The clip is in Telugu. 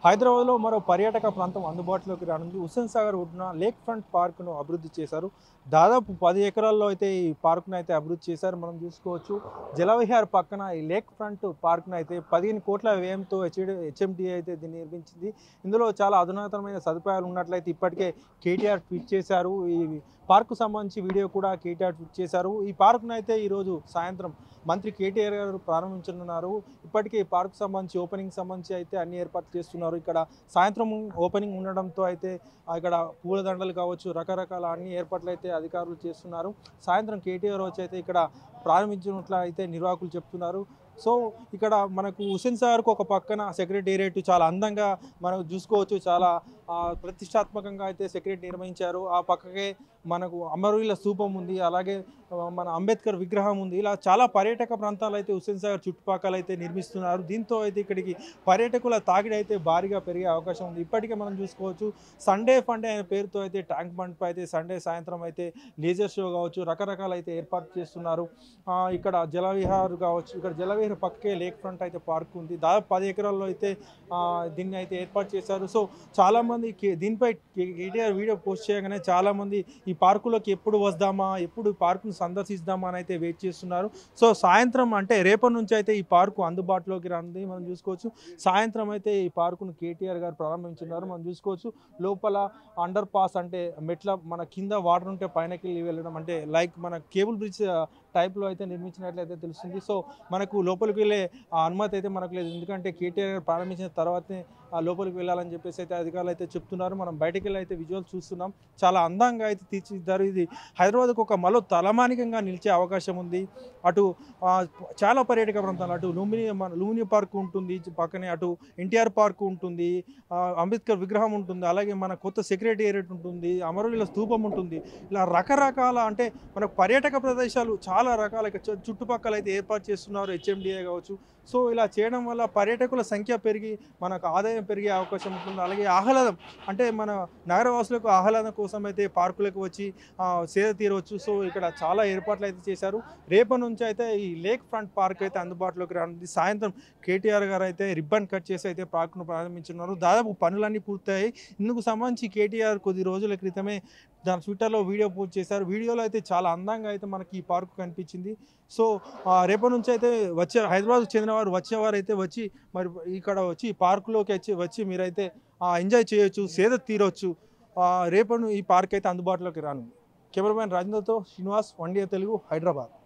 హైదరాబాద్లో మరో పర్యాటక ప్రాంతం అందుబాటులోకి రానుంది హుస్సేన్ సాగర్ ఒడ్డున లేక్ ఫ్రంట్ పార్క్ను అభివృద్ధి చేశారు దాదాపు పది ఎకరాల్లో అయితే ఈ పార్క్ను అయితే అభివృద్ధి చేశారు మనం చూసుకోవచ్చు జలవిహార్ పక్కన ఈ లేక్ ఫ్రంట్ పార్క్ను అయితే పదిహెను కోట్ల వ్యయంతో హెచ్డి హెచ్ఎండి అయితే దీన్ని నిర్మించింది ఇందులో చాలా అధునాతనమైన సదుపాయాలు ఉన్నట్లయితే ఇప్పటికే కేటీఆర్ ట్వీట్ చేశారు ఈ పార్కు సంబంధించి వీడియో కూడా కేటీఆర్ ట్వీట్ చేశారు ఈ పార్కును అయితే ఈరోజు సాయంత్రం మంత్రి కేటీఆర్ గారు ప్రారంభించనున్నారు ఇప్పటికే ఈ పార్క్ సంబంధించి ఓపెనింగ్ సంబంధించి అయితే అన్ని ఏర్పాట్లు చేస్తున్నారు ఇక్కడ సాయంత్రం ఓపెనింగ్ ఉండడంతో అయితే ఆ ఇక్కడ పూలదండలు కావచ్చు రకరకాల అన్ని ఏర్పాట్లు అయితే అధికారులు చేస్తున్నారు సాయంత్రం కేటీఆర్ వచ్చి అయితే ఇక్కడ ప్రారంభించినట్లు అయితే నిర్వాహకులు చెప్తున్నారు సో ఇక్కడ మనకు హుసేన్ సాగర్కు ఒక పక్కన సెక్రటేరియట్ చాలా అందంగా మనం చూసుకోవచ్చు చాలా ఆ, ప్రతిష్టాత్మకంగా అయితే సెక్రటరీ నిర్వహించారు ఆ పక్కకే మనకు అమరవీల స్థూపం ఉంది అలాగే ఆ, మన అంబేద్కర్ విగ్రహం ఉంది ఇలా చాలా పర్యాటక ప్రాంతాలు అయితే హుస్సేన్ సాగర్ చుట్టుపక్కల అయితే నిర్మిస్తున్నారు దీంతో అయితే ఇక్కడికి పర్యాటకుల తాకిడి అయితే భారీగా పెరిగే అవకాశం ఉంది ఇప్పటికే మనం చూసుకోవచ్చు సండే ఫండే అనే పేరుతో అయితే ట్యాంక్ బండ్ పై అయితే సండే సాయంత్రం అయితే లేజర్ షో కావచ్చు రకరకాల అయితే ఏర్పాటు చేస్తున్నారు ఆ, ఇక్కడ జలవిహార్ కావచ్చు ఇక్కడ జలవిహార్ పక్కే లేక్ ఫ్రంట్ అయితే పార్క్ ఉంది దాదాపు పది ఎకరాల్లో అయితే ఆ, దీన్ని అయితే ఏర్పాటు చేశారు సో చాలామంది కే- దీనిపై కే- కేటీఆర్ వీడియో పోస్ట్ చేయగానే చాలామంది ఈ పార్కులోకి ఎప్పుడు వద్దామా ఎప్పుడు ఈ పార్కును సందర్శిద్దామా అని అయితే వెయిట్ చేస్తున్నారు సో సాయంత్రం అంటే రేపటి నుంచి అయితే ఈ పార్కు అందుబాటులోకి రానుంది మనం చూసుకోవచ్చు సాయంత్రం అయితే ఈ పార్కును కేటీఆర్ గారు ప్రారంభించున్నారు మనం చూసుకోవచ్చు లోపల అండర్ పాస్ అంటే మెట్ల మన కింద వాటర్ ఉంటే పైనకి వెళ్ళడం అంటే లైక్ మన కేబుల్ బ్రిడ్జ్ టైప్లో అయితే నిర్మించినట్లయితే తెలుస్తుంది సో మనకు లోపలికి వెళ్ళే ఆ అనుమతి అయితే మనకు లేదు ఎందుకంటే కేటీఆర్ గారు ప్రారంభించిన తర్వాతనే ఆ లోపలికి వెళ్ళాలని చెప్పేసి అయితే అధికారులు అయితే చెప్తున్నారు మనం బయటికి వెళ్ళి అయితే విజువల్ చూస్తున్నాం చాలా అందంగా అయితే తీర్చిదిద్దారు ఇది హైదరాబాద్కు ఒక మరో తలమానికంగా నిలిచే అవకాశం ఉంది అటు ఆ, చాలా పర్యాటక ప్రాంతాలు అటు లుంబిని మన లుంబిని పార్క్ ఉంటుంది పక్కనే అటు ఎన్టీఆర్ పార్క్ ఉంటుంది ఆ, అంబేద్కర్ విగ్రహం ఉంటుంది అలాగే మన కొత్త సెక్రటేరియట్ ఉంటుంది అమరవీల స్తూపం ఉంటుంది ఇలా రకరకాల అంటే మనకు పర్యాటక ప్రదేశాలు చాలా రకాల ఇక చు- చుట్టుపక్కల అయితే ఏర్పాటు చేస్తున్నారు హెచ్ఎండిఏ కావచ్చు సో ఇలా చేయడం వల్ల పర్యాటకుల సంఖ్య పెరిగి మనకు ఆదాయం పెరిగే అవకాశం ఉంటుంది అలాగే ఆహ్లాదం అంటే మన నగరవాసులకు ఆహ్లాదం కోసం అయితే పార్కులకు వచ్చి ఆ, సేద తీరవచ్చు సో ఇక్కడ చాలా ఏర్పాట్లు అయితే చేశారు రేపటి నుంచి అయితే ఈ లేక్ ఫ్రంట్ పార్క్ అయితే అందుబాటులోకి రానుంది సాయంత్రం కేటీఆర్ గారు అయితే రిబ్బన్ కట్ చేసి అయితే పార్క్ను ప్రారంభించున్నారు దాదాపు పనులన్నీ పూర్తయ్యాయి ఇందుకు సంబంధించి కేటీఆర్ కొద్ది రోజుల క్రితమే దాని ట్విట్టర్లో వీడియో పోస్ట్ చేశారు వీడియోలో అయితే చాలా అందంగా అయితే మనకి ఈ పార్క్ కనిపించింది సో ఆ, రేపటి నుంచి అయితే వచ్చే హైదరాబాద్ చెందిన వారు వచ్చేవారు అయితే వచ్చి మరి ఇక్కడ వచ్చి ఈ పార్కులోకి వచ్చి వచ్చి మీరైతే ఎంజాయ్ చేయొచ్చు సేద తీరొచ్చు ఆ, రేపటి ఈ పార్క్ అయితే అందుబాటులోకి రాను కెమెరామ్యాన్ రాజేంద్రతో శ్రీనివాస్ వన్ డే తెలుగు హైదరాబాద్